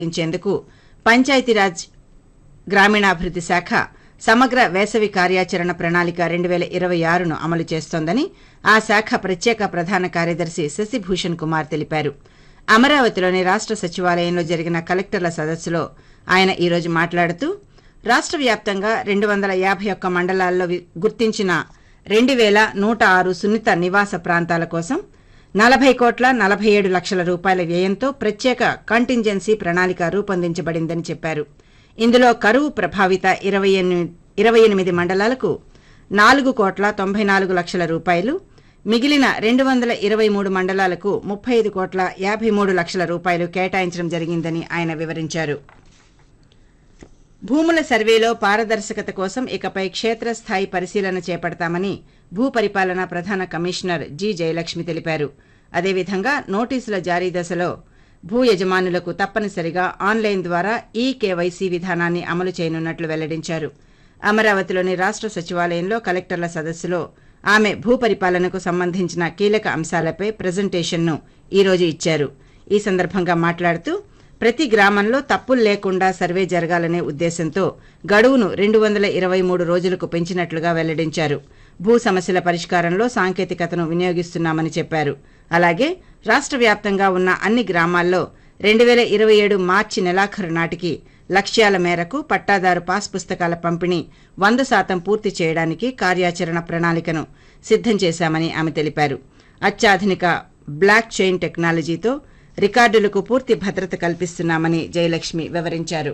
ఇచ్చేందుకు పంచాయతీరాజ్ గ్రామీణాభివృద్ది శాఖ సమగ్ర వేసవి కార్యాచరణ ప్రణాళిక రెండు వేల ఇరవై ఆరును అమలు చేస్తోందని ఆ శాఖ ప్రత్యేక ప్రధాన కార్యదర్శి శశిభూషణ్ కుమార్ తెలిపారు అమరావతిలోని రాష్ట సచివాలయంలో జరిగిన కలెక్టర్ల సదస్సులో ఆయన ఈ రోజు మాట్లాడుతూ రాష్ట వ్యాప్తంగా రెండు వందల యాభై ఒక్క మండలాల్లో వి- గుర్తించిన రెండు వేల నూట ఆరు సున్నిత నివాస ప్రాంతాల కోసం నలభై కోట్ల నలభై ఏడు లక్షల రూపాయల వ్యయంతో ప్రత్యేక కంటింజెన్సీ ప్రణాళిక రూపొందించబడిందని చెప్పారు ఇందులో కరువు ప్రభావిత ఇరవై ఎనిమిది ఇరవై ఎనిమిది మండలాలకు నాలుగు కోట్ల తొంభై నాలుగు లక్షల రూపాయలు మిగిలిన రెండు వందల ఇరవై మూడు మండలాలకు ముప్పై ఐదు కోట్ల యాభై మూడు లక్షల రూపాయలు కేటాయించడం జరిగిందని ఆయన వివరించారు భూముల సర్వేలో పారదర్శకత కోసం ఇకపై క్షేత్రస్థాయి పరిశీలన చేపడతామని భూపరిపాలన ప్రధాన కమిషనర్ జి జయలక్ష్మి తెలిపారు అదేవిధంగా నోటీసుల జారీ దశలో భూ యజమానులకు తప్పనిసరిగా ఆన్లైన్ ద్వారా ఈ కేవైసీ విధానాన్ని అమలు చేయనున్నట్లు వెల్లడించారు అమరావతిలోని రాష్ట సచివాలయంలో కలెక్టర్ల సదస్సులో ఆమె భూపరిపాలనకు సంబంధించిన కీలక అంశాలపై ప్రజెంటేషన్ను ఈ రోజు ఇచ్చారు ఈ సందర్భంగా మాట్లాడుతూ ప్రతి గ్రామంలో తప్పులు లేకుండా సర్వే జరగాలనే ఉద్దేశంతో గడువును రెండు వందల ఇరవై మూడు రోజులకు పెంచినట్లుగా వెల్లడించారు భూ సమస్యల పరిష్కారంలో సాంకేతికతను వినియోగిస్తున్నామని చెప్పారు అలాగే రాష్ట్ర వ్యాప్తంగా ఉన్న అన్ని గ్రామాల్లో రెండు వేల ఇరవై ఏడు మార్చి నెలాఖరు నాటికి లక్ష్యాల మేరకు పట్టాదారు పాస్ పుస్తకాల పంపిణీ వంద శాతం పూర్తి చేయడానికి కార్యాచరణ ప్రణాళికను సిద్ధం చేశామని ఆమె తెలిపారు అత్యాధునిక బ్లాక్ చైన్ టెక్నాలజీతో రికార్డులకు పూర్తి భద్రత కల్పిస్తున్నామని జయలక్ష్మి వివరించారు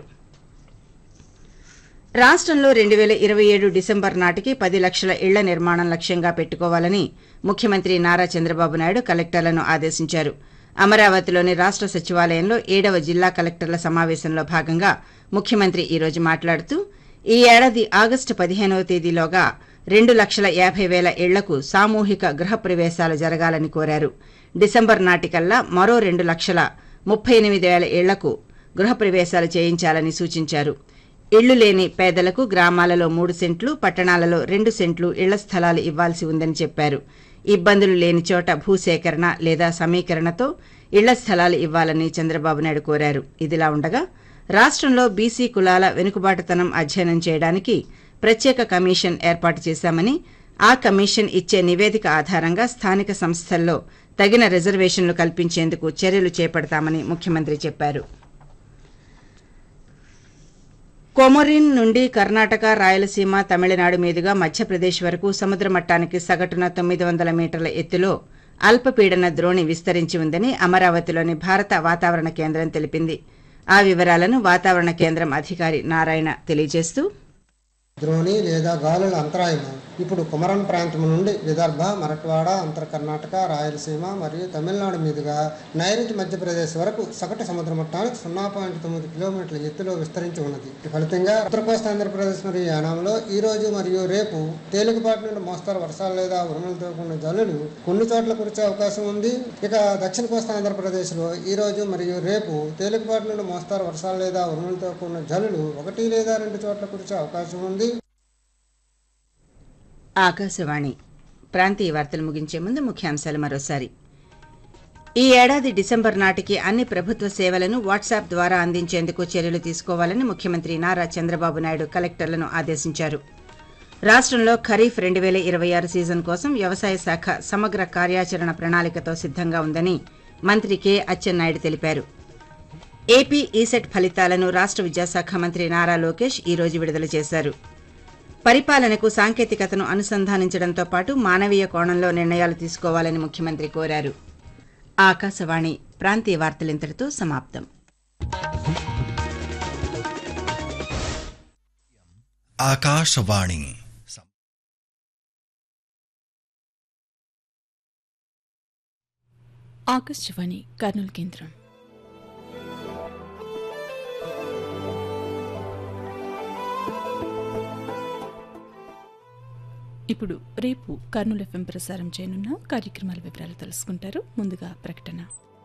రాష్ట్రంలో రెండు వేల ఇరవై ఏడు డిసెంబర్ నాటికి పది లక్షల ఇళ్ల నిర్మాణం లక్ష్యంగా పెట్టుకోవాలని ముఖ్యమంత్రి నారా చంద్రబాబు నాయుడు కలెక్టర్లను ఆదేశించారు అమరావతిలోని రాష్ట సచివాలయంలో ఏడవ జిల్లా కలెక్టర్ల సమావేశంలో భాగంగా ముఖ్యమంత్రి ఈ రోజు మాట్లాడుతూ ఈ ఏడాది ఆగస్టు పదిహేనవ తేదీలోగా రెండు లక్షల యాభై వేల ఇళ్లకు సామూహిక గృహప్రవేశాలు జరగాలని కోరారు డిసెంబర్ నాటికల్లా మరో రెండు లక్షల ముప్పై ఎనిమిది వేల ఇళ్లకు గృహప్రవేశాలు చేయించాలని సూచించారు ఇళ్లు లేని పేదలకు గ్రామాలలో మూడు సెంట్లు పట్టణాలలో రెండు సెంట్లు ఇళ్ల స్థలాలు ఇవ్వాల్సి ఉందని చెప్పారు ఇబ్బందులు లేని చోట భూసేకరణ లేదా సమీకరణతో ఇళ్ల స్థలాలు ఇవ్వాలని చంద్రబాబు నాయుడు కోరారు ఇదిలా ఉండగా రాష్ట్రంలో బీసీ కులాల వెనుకబాటుతనం అధ్యయనం చేయడానికి ప్రత్యేక కమిషన్ ఏర్పాటు చేశామని ఆ కమిషన్ ఇచ్చే నివేదిక ఆధారంగా స్థానిక సంస్థల్లో తగిన రిజర్వేషన్లు కల్పించేందుకు చర్యలు చేపడతామని ముఖ్యమంత్రి చెప్పారు కొమరిన్ నుండి కర్ణాటక రాయలసీమ తమిళనాడు మీదుగా మధ్యప్రదేశ్ వరకు సముద్ర మట్టానికి సగటున తొమ్మిది వందల మీటర్ల ఎత్తులో అల్పపీడన ద్రోణి విస్తరించి ఉందని అమరావతిలోని భారత వాతావరణ కేంద్రం తెలిపింది ఆ వివరాలను వాతావరణ కేంద్రం అధికారి నారాయణ తెలియజేస్తూ ద్రోణి లేదా గాలుల అంతరాయము ఇప్పుడు కుమరన్ ప్రాంతం నుండి విదర్భ మరట్వాడ అంతర కర్ణాటక రాయలసీమ మరియు తమిళనాడు మీదుగా నైరుతి మధ్యప్రదేశ్ వరకు సగటు సముద్ర మట్టానికి సున్నా పాయింట్ తొమ్మిది కిలోమీటర్ల ఎత్తులో విస్తరించి ఉన్నది ఈ ఫలితంగా ఉత్తర కోస్తా ఆంధ్రప్రదేశ్ మరియు యానాంలో ఈ రోజు మరియు రేపు తేలికపాటి నుండి మోస్తారు వర్షాలు లేదా ఉరుములతో కూడిన జల్లులు కొన్ని చోట్ల కురిసే అవకాశం ఉంది ఇక దక్షిణ కోస్తా ఆంధ్రప్రదేశ్లో ఈ రోజు మరియు రేపు తేలికపాటి నుండి మోస్తారు వర్షాలు లేదా ఉరుములతో కూడిన జల్లులు ఒకటి లేదా రెండు చోట్ల కురిసే అవకాశం ఉంది ఆకాశవాణి ప్రాంతీయ వార్తలు ముగించే ముందు ముఖ్యాంశాలు మరోసారి ఈ ఏడాది డిసెంబర్ నాటికి అన్ని ప్రభుత్వ సేవలను వాట్సాప్ ద్వారా అందించేందుకు చర్యలు తీసుకోవాలని ముఖ్యమంత్రి నారా చంద్రబాబు నాయుడు కలెక్టర్లను ఆదేశించారు రాష్ట్రంలో ఖరీఫ్ రెండు వేల ఇరవై ఆరు సీజన్ కోసం వ్యవసాయ శాఖ సమగ్ర కార్యాచరణ ప్రణాళికతో సిద్ధంగా ఉందని మంత్రి కె అచ్చెన్నాయుడు తెలిపారు ఏపీ ఈసెట్ ఫలితాలను రాష్ట్ర విద్యాశాఖ మంత్రి నారా లోకేష్ ఈ రోజు విడుదల చేశారు పరిపాలనకు సాంకేతికతను అనుసంధానించడంతో పాటు మానవీయ కోణంలో నిర్ణయాలు తీసుకోవాలని ముఖ్యమంత్రి కోరారు ఆకాశవాణి ప్రాంతీయ వార్తలింతటితో సమాప్తం आकाशवाणी ఆకాశవాణి కర్నూలు కేంద్రం ఇప్పుడు రేపు కర్నూలు ఎఫ్ఎం ప్రసారం చేయనున్న కార్యక్రమాల వివరాలు తెలుసుకుంటారు ముందుగా ప్రకటన